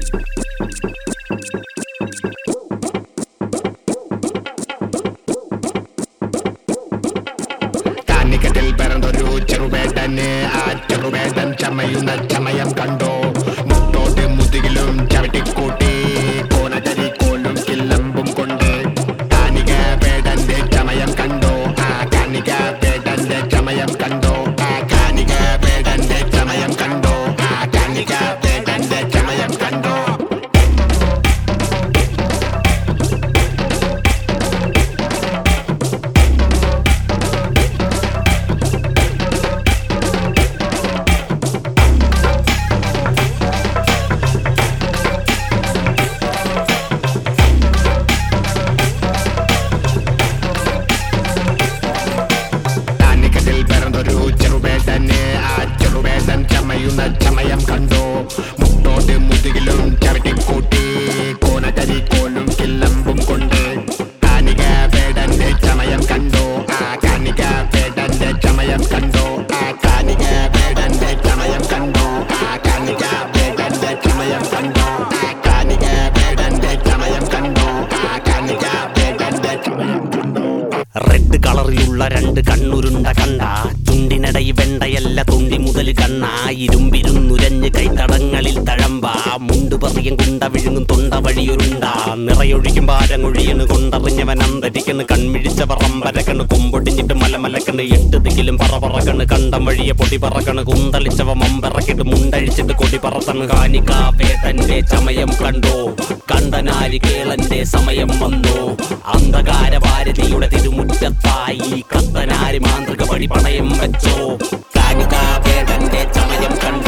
കാനിക്കത്തിൽ പിറന്നൊരു ചെറുവേട്ടന് ആ ചെറുവേട്ടൻ ചമയുന്ന ചമയം കണ്ടോ മുട്ടോട്ട് മുതുകിലും ചവിട്ടിക്കൂട്ടി കോനകരി കോലും കില്ലമ്പും കൊണ്ട് കാനിക വേടന്റെ ചമയം കണ്ടോ ആ കാനിക വേടന്റെ ചമയം കണ്ടോ ആ കാനിക വേടന്റെ ചമയം കണ്ടോ ആ കാനിക വേടന്റെ ചമയം കണ്ടോ കാനിക്കത്തിൽ പിറന്നൊരു ചെറുവേട്ടന് ആ ചെറുവേട്ടൻ ചമയുന്ന ചമയം കണ്ടോ മുട്ടോട്ട് മുതുകിലും ചവിട്ടിക്കൂട്ടി കോനകരി കോലും കില്ലമ്പും കൊണ്ട് കാനിക വേടന്റെ ചമയം കണ്ടോ ആ കാനിക വേടന്റെ ചമയം കണ്ടോ ആ കാനിക വേടന്റെ ചമയം കണ്ടോ ആ കാനിക വേടന്റെ ചമയം കണ്ടോ ആ കാനിക വേടന്റെ ചമയം കണ്ടോ ആ കാനിക വേടന്റെ ചമയം കണ്ടോ റെഡ് കളറിലുള്ള രണ്ട് കണ്ണുരുണ്ട കണ്ട ചുണ്ടിനടൈ വെണ്ടയല്ല തുണ്ടി മുതൽ കണ്ണ ഇരുമ്പിരുന്നുരഞ്ഞ് കൈത്തടങ്ങളിൽ തഴമ്പ മുണ്ട് പറയും കുണ്ട വിഴുങ്ങും തൊണ്ട വഴിയൊരുണ്ട നിറയൊഴിക്കും ഭാരങ്ങൊഴിയണ് കൊണ്ടറിഞ്ഞവൻ അന്തരിക്കണ് കൺമിഴിച്ച പറമ്പരക്കണ് കൊമ്പൊടിഞ്ഞിട്ട് മലമലക്കണ് എട്ട് ദിക്കിലും പറ പറക്കണ് കണ്ടം വഴിയെ പൊടി പറക്കണ് കുന്തളിച്ചവ മമ്പറക്കിട്ട് മുണ്ടഴിച്ചിട്ട് കൊടി പറത്തണ് കാനിക വേട്ടന്റെ ചമയം കണ്ടോ കണ്ടനാരി കേളന്റെ സമയം വന്നു അന്ധകാര ഭാരതിയുടെ തിരുമുറ്റത്തായി കത്തനാരി മാന്ത്രിക പടി പണയം വെച്ചോ കാനിക വേടന്റെ ചമയം കണ്ടോ